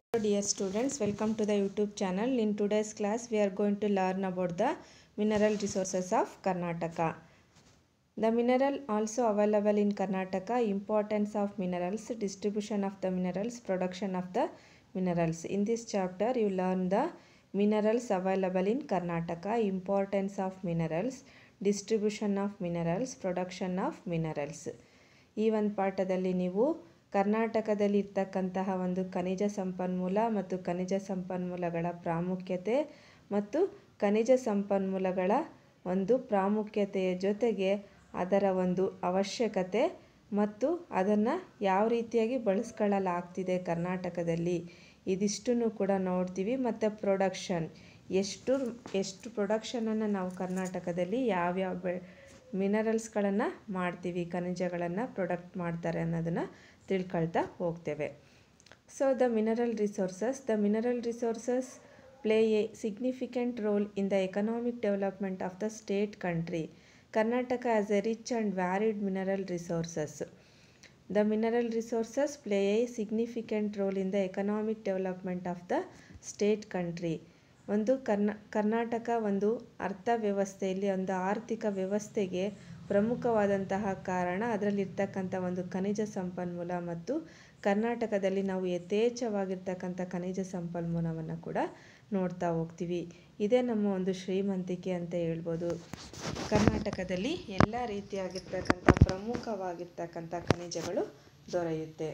Dear students, welcome to the YouTube channel. In today's class, we are going to learn about the mineral resources of Karnataka. The mineral also available in Karnataka, importance of minerals, distribution of the minerals, production of the minerals. In this chapter, you learn the minerals available in Karnataka, importance of minerals, distribution of minerals, production of minerals. ಈ ಒಂದು ಪಾಠದಲ್ಲಿ ನೀವು ಕರ್ನಾಟಕದಲ್ಲಿ ಇರ್ತಕ್ಕಂತಹ ಒಂದು ಖನಿಜ ಸಂಪನ್ಮೂಲ ಮತ್ತು ಖನಿಜ ಸಂಪನ್ಮೂಲಗಳ ಪ್ರಾಮುಖ್ಯತೆ ಮತ್ತು ಖನಿಜ ಸಂಪನ್ಮೂಲಗಳ ಒಂದು ಪ್ರಾಮುಖ್ಯತೆಯ ಜೊತೆಗೆ ಅದರ ಒಂದು ಅವಶ್ಯಕತೆ ಮತ್ತು ಅದನ್ನು ಯಾವ ರೀತಿಯಾಗಿ ಬಳಸ್ಕೊಳ್ಳಲಾಗ್ತಿದೆ ಕರ್ನಾಟಕದಲ್ಲಿ ಇದಿಷ್ಟನ್ನು ಕೂಡ ನೋಡ್ತೀವಿ ಮತ್ತು ಪ್ರೊಡಕ್ಷನ್ ಎಷ್ಟು ಎಷ್ಟು ಪ್ರೊಡಕ್ಷನನ್ನು ನಾವು ಕರ್ನಾಟಕದಲ್ಲಿ ಯಾವ್ಯಾವ ಬೆ ಮಿನರಲ್ಸ್ಗಳನ್ನು ಮಾಡ್ತೀವಿ ಖನಿಜಗಳನ್ನು ಪ್ರೊಡಕ್ಟ್ ಮಾಡ್ತಾರೆ ಅನ್ನೋದನ್ನು ತಿಳ್ಕೊಳ್ತಾ ಹೋಗ್ತೇವೆ so the mineral resources the mineral resources play a significant role in the economic development of the state country Karnataka has a rich and varied mineral resources the mineral resources play a significant role in the economic development of the state country ಒಂದು ಕರ್ನಾ ಕರ್ನಾಟಕ ಒಂದು ಅರ್ಥವ್ಯವಸ್ಥೆಯಲ್ಲಿ ಒಂದು ಆರ್ಥಿಕ ವ್ಯವಸ್ಥೆಗೆ ಪ್ರಮುಖವಾದಂತಹ ಕಾರಣ ಅದರಲ್ಲಿರ್ತಕ್ಕಂಥ ಒಂದು ಖನಿಜ ಸಂಪನ್ಮೂಲ ಮತ್ತು ಕರ್ನಾಟಕದಲ್ಲಿ ನಾವು ಯಥೇಚ್ಛವಾಗಿರ್ತಕ್ಕಂಥ ಖನಿಜ ಸಂಪನ್ಮೂಲವನ್ನು ಕೂಡ ನೋಡ್ತಾ ಹೋಗ್ತೀವಿ ಇದೇ ನಮ್ಮ ಒಂದು ಶ್ರೀಮಂತಿಕೆ ಅಂತ ಹೇಳ್ಬೋದು ಕರ್ನಾಟಕದಲ್ಲಿ ಎಲ್ಲ ರೀತಿಯಾಗಿರ್ತಕ್ಕಂಥ ಪ್ರಮುಖವಾಗಿರ್ತಕ್ಕಂಥ ಖನಿಜಗಳು ದೊರೆಯುತ್ತೆ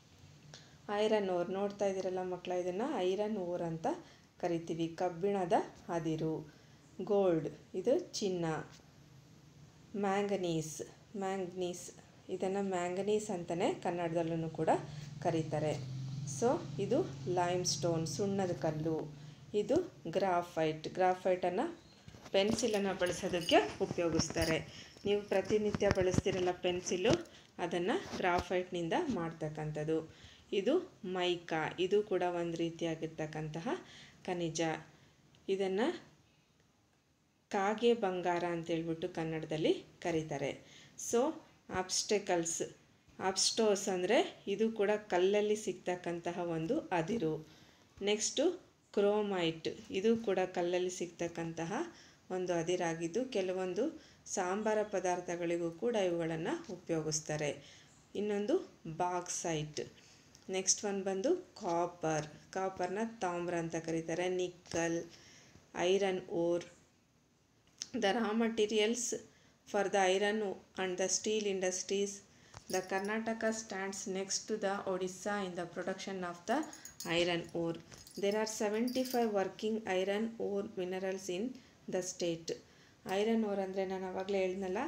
ಐರನ್ ಓರ್ ನೋಡ್ತಾ ಇದ್ದೀರಲ್ಲ ಮಕ್ಕಳ ಇದನ್ನು ಐರನ್ ಓರ್ ಅಂತ ಕರಿತೀವಿ ಕಬ್ಬಿಣದ ಅದಿರು ಗೋಲ್ಡ್ ಇದು ಚಿನ್ನ ಮ್ಯಾಂಗನೀಸ್ ಮ್ಯಾಂಗ್ನೀಸ್ ಇದನ್ನು ಮ್ಯಾಂಗನೀಸ್ ಅಂತಲೇ ಕನ್ನಡದಲ್ಲೂ ಕೂಡ ಕರೀತಾರೆ ಸೊ ಇದು ಲೈಮ್ ಸ್ಟೋನ್ ಸುಣ್ಣದ ಕಲ್ಲು ಇದು ಗ್ರಾಫೈಟ್ ಗ್ರಾಫೈಟನ್ನು ಪೆನ್ಸಿಲನ್ನು ಬಳಸೋದಕ್ಕೆ ಉಪಯೋಗಿಸ್ತಾರೆ ನೀವು ಪ್ರತಿನಿತ್ಯ ಬಳಸ್ತಿರಲ್ಲ ಪೆನ್ಸಿಲು ಅದನ್ನು ಗ್ರಾಫೈಟ್ನಿಂದ ಮಾಡ್ತಕ್ಕಂಥದ್ದು ಇದು ಮೈಕಾ ಇದು ಕೂಡ ಒಂದು ರೀತಿಯಾಗಿರ್ತಕ್ಕಂತಹ ಖನಿಜ ಇದನ್ನು ಕಾಗೆ ಬಂಗಾರ ಅಂತೇಳ್ಬಿಟ್ಟು ಕನ್ನಡದಲ್ಲಿ ಕರೀತಾರೆ ಸೊ ಆಬ್ಸ್ಟೆಕಲ್ಸ್ ಆಬ್ಸ್ಟೋಸ್ ಅಂದರೆ ಇದು ಕೂಡ ಕಲ್ಲಲ್ಲಿ ಸಿಗ್ತಕ್ಕಂತಹ ಒಂದು ಅದಿರು ನೆಕ್ಸ್ಟು ಕ್ರೋಮೈಟ್ ಇದು ಕೂಡ ಕಲ್ಲಲ್ಲಿ ಸಿಗ್ತಕ್ಕಂತಹ ಒಂದು ಅದಿರಾಗಿದ್ದು ಕೆಲವೊಂದು ಸಾಂಬಾರ ಪದಾರ್ಥಗಳಿಗೂ ಕೂಡ ಇವುಗಳನ್ನು ಉಪಯೋಗಿಸ್ತಾರೆ ಇನ್ನೊಂದು ಬಾಕ್ಸೈಟ್ ನೆಕ್ಸ್ಟ್ ಒನ್ ಬಂದು ಕಾಪರ್ ಕಾಪರ್ನ ತಾಮ್ರ ಅಂತ ಕರೀತಾರೆ nickel iron ore the raw materials for the iron and the steel industries the Karnataka stands next to the Odisha in the production of the iron ore there are seventy five working iron ore minerals in the state iron ore ಅಂದರೆ ನಾನು ಆವಾಗಲೇ ಹೇಳಿದ್ನಲ್ಲ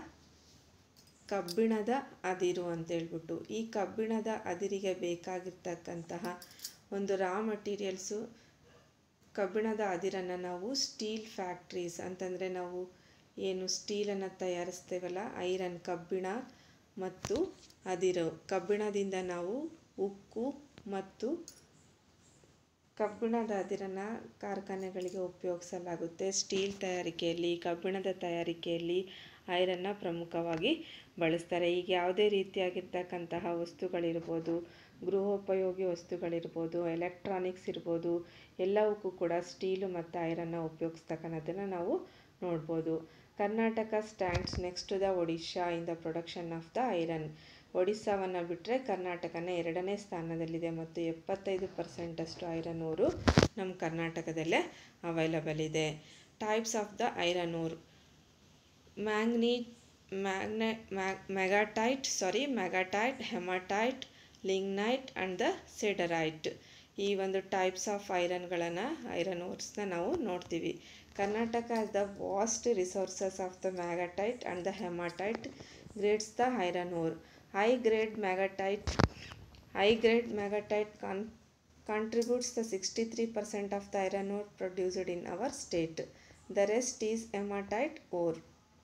ಕಬ್ಬಿಣದ ಅದಿರು ಅಂತೇಳ್ಬಿಟ್ಟು ಈ ಕಬ್ಬಿಣದ ಅದಿರಿಗೆ ಬೇಕಾಗಿರ್ತಕ್ಕಂತಹ ಒಂದು ರಾ ಮಟೀರಿಯಲ್ಸು ಕಬ್ಬಿಣದ ಅದಿರನ್ನು ನಾವು ಸ್ಟೀಲ್ ಫ್ಯಾಕ್ಟ್ರೀಸ್ ಅಂತಂದರೆ ನಾವು ಏನು ಸ್ಟೀಲನ್ನು ತಯಾರಿಸ್ತೇವಲ್ಲ ಐರನ್ ಕಬ್ಬಿಣ ಮತ್ತು ಅದಿರು ಕಬ್ಬಿಣದಿಂದ ನಾವು ಉಕ್ಕು ಮತ್ತು ಕಬ್ಬಿಣದ ಅದಿರನ್ನು ಕಾರ್ಖಾನೆಗಳಿಗೆ ಉಪಯೋಗಿಸಲಾಗುತ್ತೆ ಸ್ಟೀಲ್ ತಯಾರಿಕೆಯಲ್ಲಿ ಕಬ್ಬಿಣದ ತಯಾರಿಕೆಯಲ್ಲಿ ಐರನ್ನ ಪ್ರಮುಖವಾಗಿ ಬಳಸ್ತಾರೆ ಈಗ ಯಾವುದೇ ರೀತಿಯಾಗಿರ್ತಕ್ಕಂತಹ ವಸ್ತುಗಳಿರ್ಬೋದು ಗೃಹೋಪಯೋಗಿ ವಸ್ತುಗಳಿರ್ಬೋದು ಎಲೆಕ್ಟ್ರಾನಿಕ್ಸ್ ಇರ್ಬೋದು ಎಲ್ಲವಕ್ಕೂ ಕೂಡ ಸ್ಟೀಲು ಮತ್ತು ಐರನ್ನ ಉಪಯೋಗಿಸ್ತಕ್ಕನ್ನೋದನ್ನು ನಾವು ನೋಡ್ಬೋದು Karnataka stands next to the Odisha in the production of the iron ಒಡಿಸ್ಸಾವನ್ನು ಬಿಟ್ಟರೆ ಕರ್ನಾಟಕನ ಎರಡನೇ ಸ್ಥಾನದಲ್ಲಿದೆ ಮತ್ತು ಎಪ್ಪತ್ತೈದು ಪರ್ಸೆಂಟಷ್ಟು ಐರನ್ ಊರು ನಮ್ಮ ಕರ್ನಾಟಕದಲ್ಲೇ ಅವೈಲಬಲ್ ಇದೆ types of the iron ore ಮ್ಯಾಂಗ್ನಿ ಮ್ಯಾಗ್ನೆ magnetite sorry magnetite hematite lignite and the siderite ಈ ಒಂದು ಟೈಪ್ಸ್ ಆಫ್ ಐರನ್ಗಳನ್ನು ಐರನ್ ಓರ್ಸ್ನ ನಾವು ನೋಡ್ತೀವಿ Karnataka has the vast resources of the magnetite and the hematite grades the iron ore high grade magnetite high grade magnetite ಕಾನ್ contributes the sixty three percent of the iron ore produced in our state the rest is hematite ore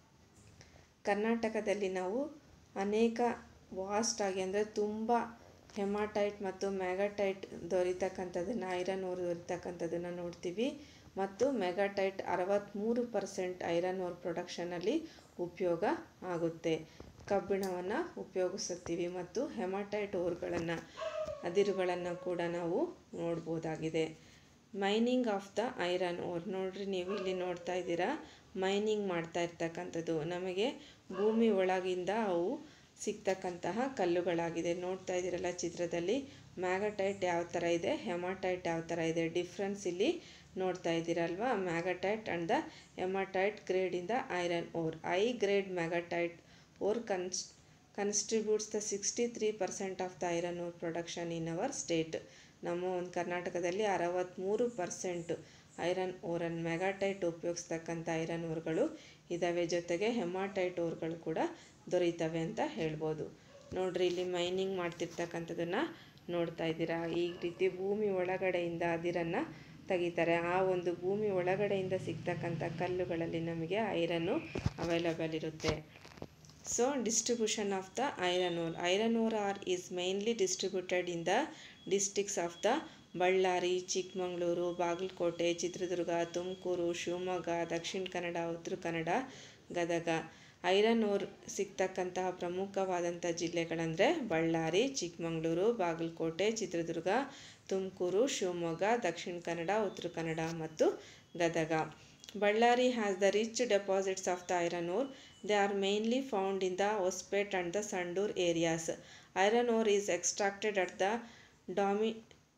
ಕರ್ನಾಟಕದಲ್ಲಿ ನಾವು ಅನೇಕ vast ಆಗಿ ಅಂದರೆ ತುಂಬ ಹೆಮಾಟೈಟ್ ಮತ್ತು ಮ್ಯಾಗಟೈಟ್ ದೊರೀತಕ್ಕಂಥದ್ದನ್ನು iron ore ದೊರೀತಕ್ಕಂಥದ್ದನ್ನು ನೋಡ್ತೀವಿ ಮತ್ತು ಮೆಗಾಟೈಟ್ ಅರವತ್ತ್ಮೂರು ಪರ್ಸೆಂಟ್ ಐರನ್ ಓರ್ ಪ್ರೊಡಕ್ಷನಲ್ಲಿ ಉಪಯೋಗ ಆಗುತ್ತೆ ಕಬ್ಬಿಣವನ್ನು ಉಪಯೋಗಿಸುತ್ತೀವಿ ಮತ್ತು ಹೆಮಟೈಟ್ ಓರ್ಗಳನ್ನು ಅದಿರುಗಳನ್ನು ಕೂಡ ನಾವು ನೋಡ್ಬೋದಾಗಿದೆ mining of the iron ore ನೋಡ್ರಿ ನೀವು ಇಲ್ಲಿ ನೋಡ್ತಾ ಇದ್ದೀರಾ ಮೈನಿಂಗ್ ಮಾಡ್ತಾ ಇರ್ತಕ್ಕಂಥದ್ದು ನಮಗೆ ಭೂಮಿ ಒಳಗಿಂದ ಅವು ಸಿಗ್ತಕ್ಕಂತಹ ಕಲ್ಲುಗಳಾಗಿದೆ ನೋಡ್ತಾ ಇದ್ದೀರಲ್ಲ ಚಿತ್ರದಲ್ಲಿ ಮ್ಯಾಗಟೈಟ್ ಯಾವ ಥರ ಇದೆ ಹೆಮಾಟೈಟ್ ಯಾವ ಥರ ಇದೆ ಡಿಫ್ರೆನ್ಸ್ ಇಲ್ಲಿ ನೋಡ್ತಾ ಇದ್ದೀರಲ್ವಾ magnetite and the hematite grade in the iron ore high grade magnetite ore ಕನ್ಸ್ contributes the sixty three percent of the iron ore production in our state ನಮ್ಮ ಒಂದು ಕರ್ನಾಟಕದಲ್ಲಿ ಅರವತ್ತ್ಮೂರು ಪರ್ಸೆಂಟ್ ಐರನ್ ಓರನ್ ಮೆಗಾಟೈಟ್ ಉಪಯೋಗಿಸ್ತಕ್ಕಂಥ ಐರನ್ ಓರ್ಗಳು ಇದ್ದಾವೆ ಜೊತೆಗೆ ಹೆಮಾಟೈಟ್ ಓರ್ಗಳು ಕೂಡ ದೊರೀತವೆ ಅಂತ ಹೇಳ್ಬೋದು ನೋಡ್ರಿ ಇಲ್ಲಿ ಮೈನಿಂಗ್ ಮಾಡ್ತಿರ್ತಕ್ಕಂಥದ್ದನ್ನು ನೋಡ್ತಾ ಇದ್ದೀರಾ ಈ ರೀತಿ ಭೂಮಿ ಒಳಗಡೆಯಿಂದ ಅದಿರನ್ನು ತೆಗಿತಾರೆ ಆ ಒಂದು ಭೂಮಿ ಒಳಗಡೆಯಿಂದ ಸಿಗ್ತಕ್ಕಂಥ ಕಲ್ಲುಗಳಲ್ಲಿ ನಮಗೆ ಐರನ್ನು ಅವೈಲಬಲ್ ಇರುತ್ತೆ so distribution of the iron ore iron ore are is mainly distributed in the districts of the Bellary Chikkamagaluru Bagalkot Chitradurga Tumakuru Shivamogga Dakshina Kannada Uttara Kannada Gadag iron ore ಸಿಗ್ತಕ್ಕಂತಹ ಪ್ರಮುಖವಾದಂಥ ಜಿಲ್ಲೆಗಳಂದರೆ ಬಳ್ಳಾರಿ ಚಿಕ್ಕಮಗಳೂರು ಬಾಗಲಕೋಟೆ ಚಿತ್ರದುರ್ಗ ತುಮಕೂರು ಶಿವಮೊಗ್ಗ ದಕ್ಷಿಣ ಕನ್ನಡ ಉತ್ತರ ಕನ್ನಡ ಮತ್ತು Gadag Bellary has the rich deposits of the iron ore they are mainly found in the Hospet and the Sandur areas iron ore is extracted at the ಡಾಮಿ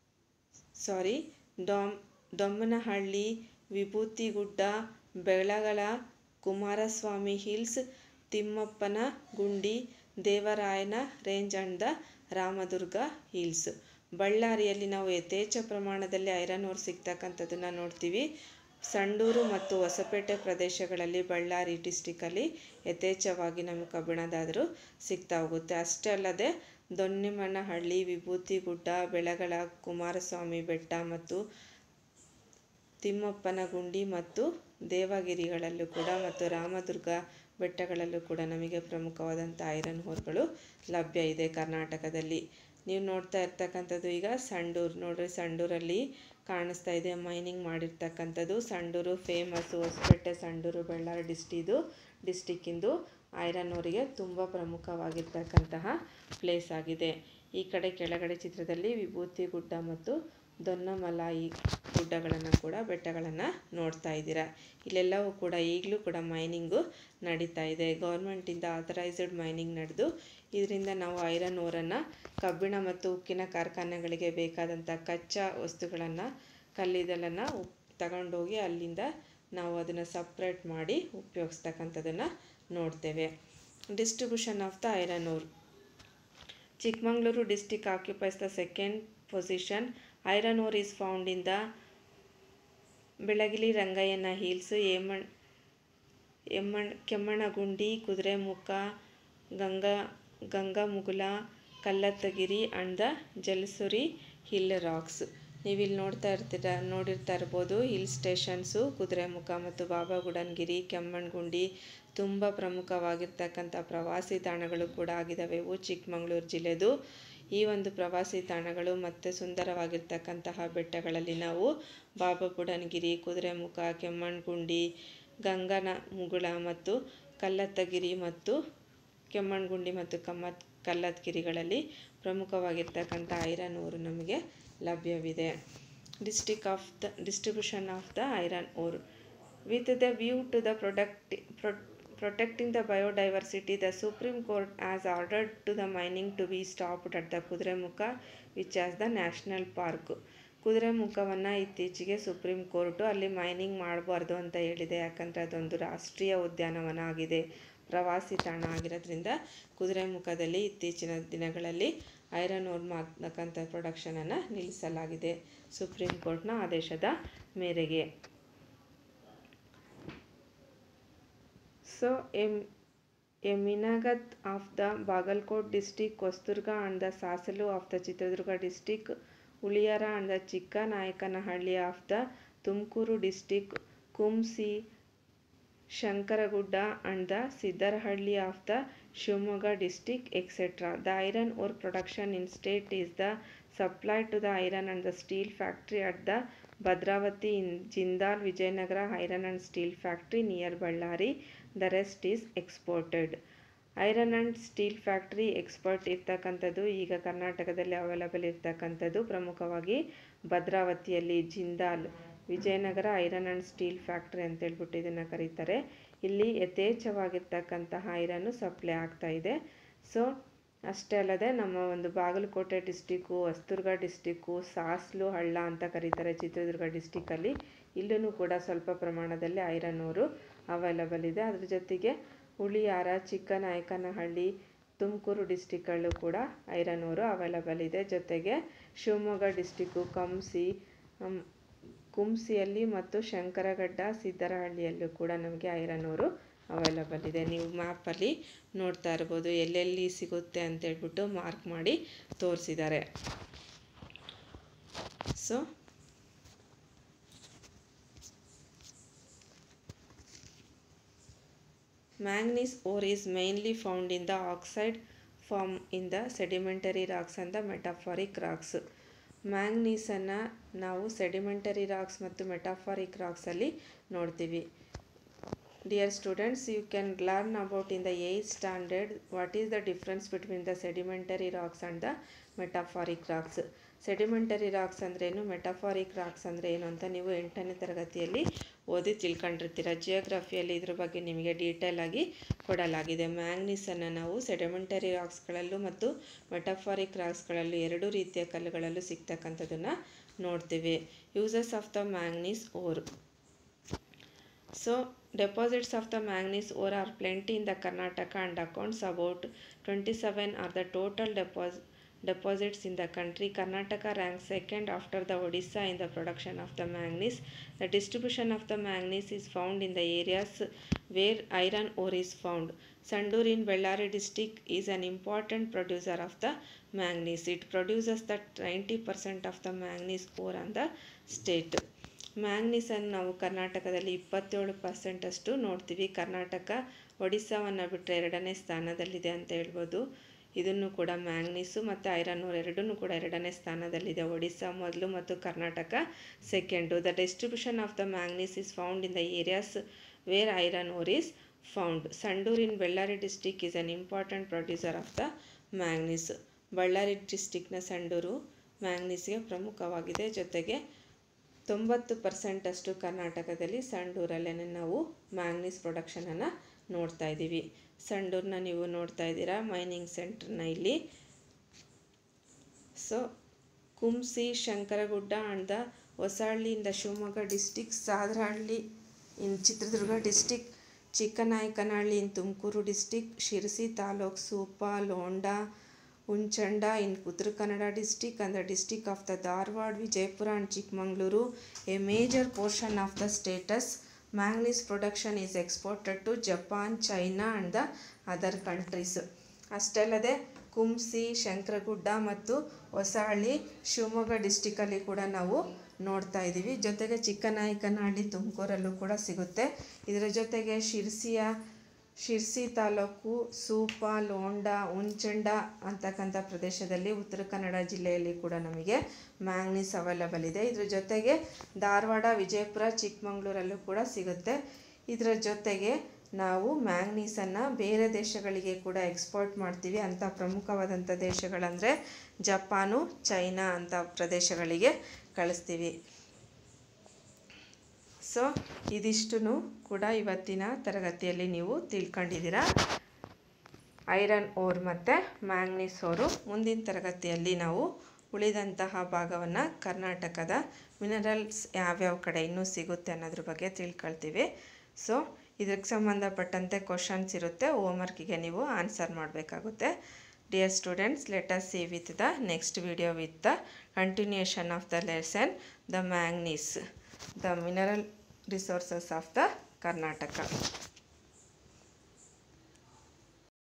sorry ಡಾಮ್ Dommanahalli Vibhutigudda Belagala Kumaraswamy hills Thimmappana Gundi Devarayana range and the Ramadurga hills ಬಳ್ಳಾರಿಯಲ್ಲಿ ನಾವು ಯಥೇಚ್ಛ ಪ್ರಮಾಣದಲ್ಲಿ iron ore ಸಿಗ್ತಕ್ಕಂಥದ್ದನ್ನು ನೋಡ್ತೀವಿ ಸಂಡೂರು ಮತ್ತು ಹೊಸಪೇಟೆ ಪ್ರದೇಶಗಳಲ್ಲಿ ಬಳ್ಳಾರಿ ಡಿಸ್ಟಿಕಲ್ಲಿ ಯಥೇಚ್ಛವಾಗಿ ನಮಗೆ ಕಬ್ಬಿಣದಾದರೂ ಸಿಗ್ತಾ ಹೋಗುತ್ತೆ ಅಷ್ಟೇ ಅಲ್ಲದೆ ದೊನ್ನಿಮನಹಳ್ಳಿ ವಿಭೂತಿಗುಡ್ಡ ಬೆಳಗಳ ಕುಮಾರಸ್ವಾಮಿ ಬೆಟ್ಟ ಮತ್ತು ತಿಮ್ಮಪ್ಪನ ಗುಂಡಿ ಮತ್ತು ದೇವಗಿರಿಗಳಲ್ಲೂ ಕೂಡ ಮತ್ತು ರಾಮದುರ್ಗ ಬೆಟ್ಟಗಳಲ್ಲೂ ಕೂಡ ನಮಗೆ ಪ್ರಮುಖವಾದಂಥ ಐರನ್ ಓರ್ಗಳು ಲಭ್ಯ ಇದೆ ಕರ್ನಾಟಕದಲ್ಲಿ ನೀವು ನೋಡ್ತಾ ಇರ್ತಕ್ಕಂಥದ್ದು ಈಗ ಸಂಡೂರು ನೋಡ್ರಿ ಸಂಡೂರಲ್ಲಿ ಕಾಣಿಸ್ತಾ ಇದೆ ಮೈನಿಂಗ್ ಮಾಡಿರ್ತಕ್ಕಂಥದ್ದು ಸಂಡೂರು ಫೇಮಸ್ಸು ಹೊಸಪೇಟೆ ಸಂಡೂರು ಬಳ್ಳಾರಿ ಡಿಸ್ಟಿದು ಡಿಸ್ಟಿಕ್ಕಿಂದು ಐರನ್ ಓರಿಗೆ ತುಂಬ ಪ್ರಮುಖವಾಗಿರ್ತಕ್ಕಂತಹ ಪ್ಲೇಸ್ ಆಗಿದೆ ಈ ಕಡೆ ಕೆಳಗಡೆ ಚಿತ್ರದಲ್ಲಿ ವಿಭೂತಿ ಗುಡ್ಡ ಮತ್ತು ದೊನ್ನಮಲಾಯಿ ಗುಡ್ಡಗಳನ್ನು ಕೂಡ ಬೆಟ್ಟಗಳನ್ನು ನೋಡ್ತಾ ಇದ್ದೀರಾ ಇಲ್ಲೆಲ್ಲವೂ ಕೂಡ ಈಗಲೂ ಕೂಡ ಮೈನಿಂಗು ನಡೀತಾ ಇದೆ ಗೌರ್ಮೆಂಟಿಂದ ಆಥರೈಸ್ಡ್ ಮೈನಿಂಗ್ ನಡೆದು ಇದರಿಂದ ನಾವು ಐರನ್ ಓರನ್ನು ಕಬ್ಬಿಣ ಮತ್ತು ಉಕ್ಕಿನ ಕಾರ್ಖಾನೆಗಳಿಗೆ ಬೇಕಾದಂಥ ಕಚ್ಚಾ ವಸ್ತುಗಳನ್ನು ಕಲ್ಲಿದ್ದಲನ್ನು ತಗೊಂಡೋಗಿ ಅಲ್ಲಿಂದ ನಾವು ಅದನ್ನು ಸಪ್ರೇಟ್ ಮಾಡಿ ಉಪಯೋಗಿಸ್ತಕ್ಕಂಥದ್ದನ್ನು ನೋಡ್ತೇವೆ distribution of the iron ore Chikkamagaluru district occupies the second position iron ore is found in the Belagili Rangayyana hills ಏಮಣ್ ಎಮ್ಮಣ್ ಕೆಮ್ಮಣ್ಣಗುಂಡಿ ಕುದುರೆಮುಖ ಗಂಗಾ Gangamula Kalhattigiri and the Jalasuri hill rocks ನೀವಿಲ್ಲಿ ನೋಡ್ತಾ ಇರ್ತೀರ ನೋಡಿರ್ತಾ ಇರ್ಬೋದು ಹಿಲ್ ಸ್ಟೇಷನ್ಸು ಕುದುರೆಮುಖ ಮತ್ತು ಬಾಬಾಗುಡನ್ಗಿರಿ ಕೆಮ್ಮಣ್ಗುಂಡಿ ತುಂಬ ಪ್ರಮುಖವಾಗಿರ್ತಕ್ಕಂಥ ಪ್ರವಾಸಿ ತಾಣಗಳು ಕೂಡ ಆಗಿದ್ದಾವೆ ಇವು ಚಿಕ್ಕಮಗಳೂರು ಜಿಲ್ಲೆದು ಈ ಒಂದು ಪ್ರವಾಸಿ ತಾಣಗಳು ಮತ್ತು ಸುಂದರವಾಗಿರ್ತಕ್ಕಂತಹ ಬೆಟ್ಟಗಳಲ್ಲಿ ನಾವು ಬಾಬಾಬುಡನ್ಗಿರಿ ಕುದುರೆಮುಖ ಕೆಮ್ಮಣ್ಗುಂಡಿ ಗಂಗನ ಮುಗುಳ ಮತ್ತು ಕಲ್ಲತ್ತಗಿರಿ ಮತ್ತು ಕೆಮ್ಮಣ್ಗುಂಡಿ ಮತ್ತು ಕಮ್ಮತ್ ಕಲ್ಲತ್ಗಿರಿಗಳಲ್ಲಿ ಪ್ರಮುಖವಾಗಿರ್ತಕ್ಕಂಥ ಐರನ್ ಓರು ನಮಗೆ ಲಭ್ಯವಿದೆ district of the distribution of the iron ore with the view to the product protecting the biodiversity the supreme court has ordered to the mining to be stopped at the Kudremukh which has the national park ಕುದುರೆಮುಖವನ್ನು ಇತ್ತೀಚೆಗೆ supreme court ಅಲ್ಲಿ mining ಮಾಡಬಾರ್ದು ಅಂತ ಹೇಳಿದೆ ಯಾಕಂದರೆ ಅದೊಂದು ರಾಷ್ಟ್ರೀಯ ಉದ್ಯಾನವನ ಆಗಿದೆ ಪ್ರವಾಸಿ ತಾಣ ಆಗಿರೋದ್ರಿಂದ ಕುದುರೆಮುಖದಲ್ಲಿ ಇತ್ತೀಚಿನ ದಿನಗಳಲ್ಲಿ ಐರನ್ ಓರ್ ಮಾಡ್ತಕ್ಕಂಥ ಪ್ರೊಡಕ್ಷನನ್ನು ನಿಲ್ಲಿಸಲಾಗಿದೆ ಸುಪ್ರೀಂ ಕೋರ್ಟ್ನ ಆದೇಶದ ಮೇರೆಗೆ ಸೊ ಎಮ್ ಎ ಮಿನಗತ್ of the Bagalkot district Hosadurga and the Sasalu of the Chitradurga district Huliyar and the Chikkanayakanahalli of the Tumakuru district Kumsi Shankaragudda and the Siddarahalli of the Shivamogga district etcetera the iron ore production in state is the supply to the iron and the steel factory at the Bhadravati in Jindal Vijayanagar iron and steel factory near Bellary the rest is exported iron and steel factory export ಇರ್ತಕ್ಕಂಥದ್ದು ಈಗ ಕರ್ನಾಟಕದಲ್ಲಿ available ಇರ್ತಕ್ಕಂಥದ್ದು ಪ್ರಮುಖವಾಗಿ ಭದ್ರಾವತಿಯಲ್ಲಿ Jindal Vijayanagar iron and steel factory ಅಂತ ಹೇಳ್ಬಿಟ್ಟು ಇದನ್ನು ಕರೀತಾರೆ ಇಲ್ಲಿ ಯಥೇಚ್ಛವಾಗಿರ್ತಕ್ಕಂತಹ ಐರನ್ನು ಸಪ್ಲೈ ಆಗ್ತಾ ಇದೆ ಸೊ ಅಷ್ಟೇ ಅಲ್ಲದೆ ನಮ್ಮ ಒಂದು ಬಾಗಲಕೋಟೆ ಡಿಸ್ಟಿಕ್ಕು ಹೊಸದುರ್ಗ ಡಿಸ್ಟಿಕ್ಕು ಸಾಸ್ಲು ಹಳ್ಳ ಅಂತ ಕರೀತಾರೆ ಚಿತ್ರದುರ್ಗ ಡಿಸ್ಟಿಕ್ಕಲ್ಲಿ ಇಲ್ಲೂ ಕೂಡ ಸ್ವಲ್ಪ ಪ್ರಮಾಣದಲ್ಲಿ ಐರನ್ ಊರು ಅವೈಲಬಲ್ ಇದೆ ಅದ್ರ ಜೊತೆಗೆ ಹುಳಿಯಾರ ಚಿಕ್ಕನಾಯಕನಹಳ್ಳಿ ತುಮಕೂರು ಡಿಸ್ಟಿಕ್ಕಲ್ಲೂ ಕೂಡ ಐರನ್ ಊರು ಅವೈಲಬಲ್ ಇದೆ ಜೊತೆಗೆ ಶಿವಮೊಗ್ಗ ಡಿಸ್ಟಿಕ್ಕು ಕಂಸಿ ಕುಂಸಿಯಲ್ಲಿ ಮತ್ತು ಶಂಕರಗಡ್ಡ ಸಿದ್ದರಹಳ್ಳಿಯಲ್ಲೂ ಕೂಡ ನಮಗೆ ಐರನ್ ಊರು ಅವೈಲಬಲ್ ಇದೆ ನೀವು ಮ್ಯಾಪಲ್ಲಿ ನೋಡ್ತಾ ಇರ್ಬೋದು ಎಲ್ಲೆಲ್ಲಿ ಸಿಗುತ್ತೆ ಅಂತ ಹೇಳ್ಬಿಟ್ಟು ಮಾರ್ಕ್ ಮಾಡಿ ತೋರಿಸಿದ್ದಾರೆ so manganese ore is mainly found in the oxide form in the sedimentary rocks and the metaphoric rocks ಮ್ಯಾಂಗ್ನೀಸನ್ನು ನಾವು ಸೆಡಿಮೆಂಟರಿ ರಾಕ್ಸ್ ಮತ್ತು ಮೆಟಾಫಾರಿಕ್ ರಾಕ್ಸಲ್ಲಿ ನೋಡ್ತೀವಿ dear students you can learn about in the eighth standard what is the difference between the sedimentary rocks and the metaphoric rocks sedimentary rocks ಅಂದ್ರೇನು metaphoric racks ಅಂದರೆ ಏನು ಅಂತ ನೀವು ಎಂಟನೇ ತರಗತಿಯಲ್ಲಿ ಓದಿ ತಿಳ್ಕೊಂಡಿರ್ತೀರ ಜಿಯೋಗ್ರಫಿಯಲ್ಲಿ ಇದ್ರ ಬಗ್ಗೆ ನಿಮಗೆ ಡೀಟೇಲ್ ಆಗಿ ಕೊಡಲಾಗಿದೆ ಮ್ಯಾಂಗ್ನೀಸನ್ನು ನಾವು ಸೆಡಿಮೆಂಟರಿ ರಾಕ್ಸ್ಗಳಲ್ಲೂ ಮತ್ತು ಮೆಟಾಫಾರಿಕ್ ರಾಕ್ಸ್ಗಳಲ್ಲೂ ಎರಡೂ ರೀತಿಯ ಕಲ್ಲುಗಳಲ್ಲೂ ಸಿಗ್ತಕ್ಕಂಥದ್ದನ್ನು ನೋಡ್ತೀವಿ uses of the manganese ore so deposits of the manganese ore are plenty in the Karnataka and accounts about 27 are the total depos deposits in the country. Karnataka ranks second after the Odisha in the production of the manganese. The distribution of the manganese is found in the areas where iron ore is found. Sandur in Bellary district is an important producer of the manganese. It produces the 90% of the manganese ore on the state. ಮ್ಯಾಂಗ್ನೀಸನ್ನು ನಾವು ಕರ್ನಾಟಕದಲ್ಲಿ ಇಪ್ಪತ್ತೇಳು ಪರ್ಸೆಂಟಷ್ಟು ನೋಡ್ತೀವಿ ಕರ್ನಾಟಕ ಒಡಿಸ್ಸಾವನ್ನು ಬಿಟ್ಟರೆ ಎರಡನೇ ಸ್ಥಾನದಲ್ಲಿದೆ ಅಂತ ಹೇಳ್ಬೋದು ಇದನ್ನು ಕೂಡ ಮ್ಯಾಂಗ್ನೀಸು ಮತ್ತು ಐರನ್ ಓರ್ ಎರಡೂ ಕೂಡ ಎರಡನೇ ಸ್ಥಾನದಲ್ಲಿದೆ ಒಡಿಸ್ಸಾ ಮೊದಲು ಮತ್ತು Karnataka second the distribution of the manganese is found in the areas where iron ore is found Sandur in Bellary district is an important producer of the manganese Ballari ಡಿಸ್ಟಿಕ್ನ ಸಂಡೂರು ಮ್ಯಾಂಗ್ನೀಸ್ಗೆ ಪ್ರಮುಖವಾಗಿದೆ ಜೊತೆಗೆ ತೊಂಬತ್ತು ಪರ್ಸೆಂಟಷ್ಟು ಕರ್ನಾಟಕದಲ್ಲಿ ಸಂಡೂರಲ್ಲೇ ನಾವು ಮ್ಯಾಂಗ್ನೀಸ್ ಪ್ರೊಡಕ್ಷನನ್ನು ನೋಡ್ತಾ ಇದ್ದೀವಿ ಸಂಡೂರನ್ನ ನೀವು ನೋಡ್ತಾ ಇದ್ದೀರಾ ಮೈನಿಂಗ್ ಸೆಂಟ್ರನ್ನ ಇಲ್ಲಿ so Kumsi Shankaragudda and the Hosahalli in the Shivamogga district Sadarahalli in Chitradurga district Chikkanayakanahalli in Tumakuru district Sirsi taluk Supa Londa Unchanda in Uttara Kannada district and the district of the Dharwad, Vijaypura and Chikmagaluru. A major portion of the status manganese production is exported to Japan, China and the other countries. ಅಷ್ಟೇ ಅಲ್ಲದೆ ಕುಂಸಿ ಶಂಕರಗುಡ್ಡ ಮತ್ತು ಹೊಸಹಳ್ಳಿ ಶಿವಮೊಗ್ಗ ಡಿಸ್ಟಿಕಲ್ಲಿ ಕೂಡ ನಾವು ನೋಡ್ತಾ ಇದ್ದೀವಿ ಜೊತೆಗೆ ಚಿಕ್ಕನಾಯಕನಹಳ್ಳಿ ತುಮಕೂರಲ್ಲೂ ಕೂಡ ಸಿಗುತ್ತೆ ಇದರ ಜೊತೆಗೆ ಶಿರ್ಸಿಯ ಶಿರ್ಸಿ ತಾಲೂಕು ಸೂಪ ಲೋಂಡ ಉಂಚಂಡ ಅಂತಕ್ಕಂಥ ಪ್ರದೇಶದಲ್ಲಿ ಉತ್ತರ ಕನ್ನಡ ಜಿಲ್ಲೆಯಲ್ಲಿ ಕೂಡ ನಮಗೆ ಮ್ಯಾಂಗ್ನೀಸ್ ಅವೈಲಬಲ್ ಇದೆ ಇದ್ರ ಜೊತೆಗೆ ಧಾರವಾಡ ವಿಜಯಪುರ ಚಿಕ್ಕಮಗಳೂರಲ್ಲೂ ಕೂಡ ಸಿಗುತ್ತೆ ಇದರ ಜೊತೆಗೆ ನಾವು ಮ್ಯಾಂಗ್ನೀಸನ್ನು ಬೇರೆ ದೇಶಗಳಿಗೆ ಕೂಡ ಎಕ್ಸ್ಪೋರ್ಟ್ ಮಾಡ್ತೀವಿ ಅಂಥ ಪ್ರಮುಖವಾದಂಥ ದೇಶಗಳಂದರೆ ಜಪಾನು ಚೈನಾ ಅಂಥ ಪ್ರದೇಶಗಳಿಗೆ ಕಳಿಸ್ತೀವಿ ಸೊ ಇದಿಷ್ಟು ಕೂಡ ಇವತ್ತಿನ ತರಗತಿಯಲ್ಲಿ ನೀವು ತಿಳ್ಕೊಂಡಿದ್ದೀರಾ ಐರನ್ ಓರ್ ಮತ್ತು ಮ್ಯಾಂಗ್ನೀಸ್ ಓರು ಮುಂದಿನ ತರಗತಿಯಲ್ಲಿ ನಾವು ಉಳಿದಂತಹ ಭಾಗವನ್ನು ಕರ್ನಾಟಕದ ಮಿನರಲ್ಸ್ ಯಾವ್ಯಾವ ಕಡೆ ಇನ್ನೂ ಸಿಗುತ್ತೆ ಅನ್ನೋದ್ರ ಬಗ್ಗೆ ತಿಳ್ಕೊಳ್ತೀವಿ ಸೊ ಇದಕ್ಕೆ ಸಂಬಂಧಪಟ್ಟಂತೆ ಕ್ವಶನ್ಸ್ ಇರುತ್ತೆ ಹೋಮ್ವರ್ಕಿಗೆ ನೀವು ಆನ್ಸರ್ ಮಾಡಬೇಕಾಗುತ್ತೆ dear students let us see with the next video with the continuation of the lesson the manganese the mineral resources of the Karnataka